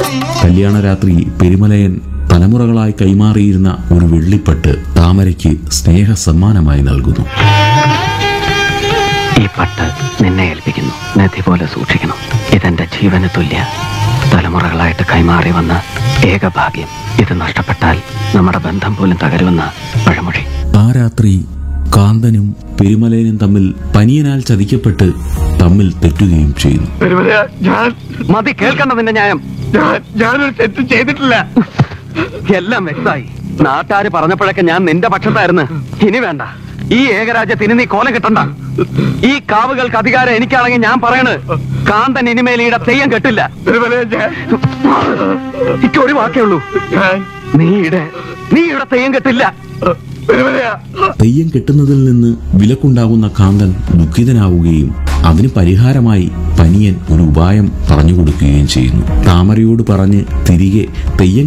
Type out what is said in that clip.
കല്യാണ രാത്രി പെരുമലയൻ തലമുറകളായി കൈമാറിയിരുന്ന ഒരു വെള്ളിപ്പട്ട് താമരയ്ക്ക് സ്നേഹ സമ്മാനമായി നൽകുന്നു ഈ പട്ട് നിന്നെ ഏൽപ്പിക്കുന്നു നദി പോലെ സൂക്ഷിക്കണം ഇതെന്റെ ജീവന് തുല്യ തലമുറകളായിട്ട് കൈമാറി വന്ന ഏക ഭാഗ്യം ഇത് നഷ്ടപ്പെട്ടാൽ നമ്മുടെ ബന്ധം പോലും തകരുമെന്ന പഴമൊഴി ആ രാത്രി കാന്തനും പെരുമലയനും തമ്മിൽ പനിയനാൽ ചതിക്കപ്പെട്ട് തമ്മിൽ തെറ്റുകയും ചെയ്യുന്നു പെരുമല ഞാൻ മതി കേൾക്കണ്ട നിന്റെ ന്യായം ഞാൻ ഞാനൊരു തെറ്റ് ചെയ്തിട്ടില്ല എല്ലാം വ്യക്തമായി നാട്ടുകാര് പറഞ്ഞപ്പോഴൊക്കെ ഞാൻ നിന്റെ പക്ഷത്തായിരുന്നു ഇനി വേണ്ട ഈ ഏകരാജ്യത്തിന് നീ കോലം കിട്ടണ്ട ഈ കാവുകൾക്ക് അധികാരം എനിക്കാണെങ്കിൽ ഞാൻ പറയണ് കാന്തൻ ഇനിമേൽ ഈടെ തെയ്യം കെട്ടില്ല പെരുമല ഞാൻ എനിക്ക് ഒരു വാക്കേ ഉള്ളൂ ഞാൻ നീ ഈടെ നീ ഇവിടെ തെയ്യം കെട്ടില്ല പെരുമല തെയ്യം കെട്ടുന്നതിൽ നിന്ന് വിലക്കുണ്ടാകുന്ന കാന്തൻ ദുഃഖിതനാവുകയും അതിന് പരിഹാരമായി പനിയൻ ഒരു ഉപായം പറഞ്ഞു കൊടുക്കുകയും ചെയ്യുന്നു താമരയോട് പറഞ്ഞ് തിരികെ തെയ്യം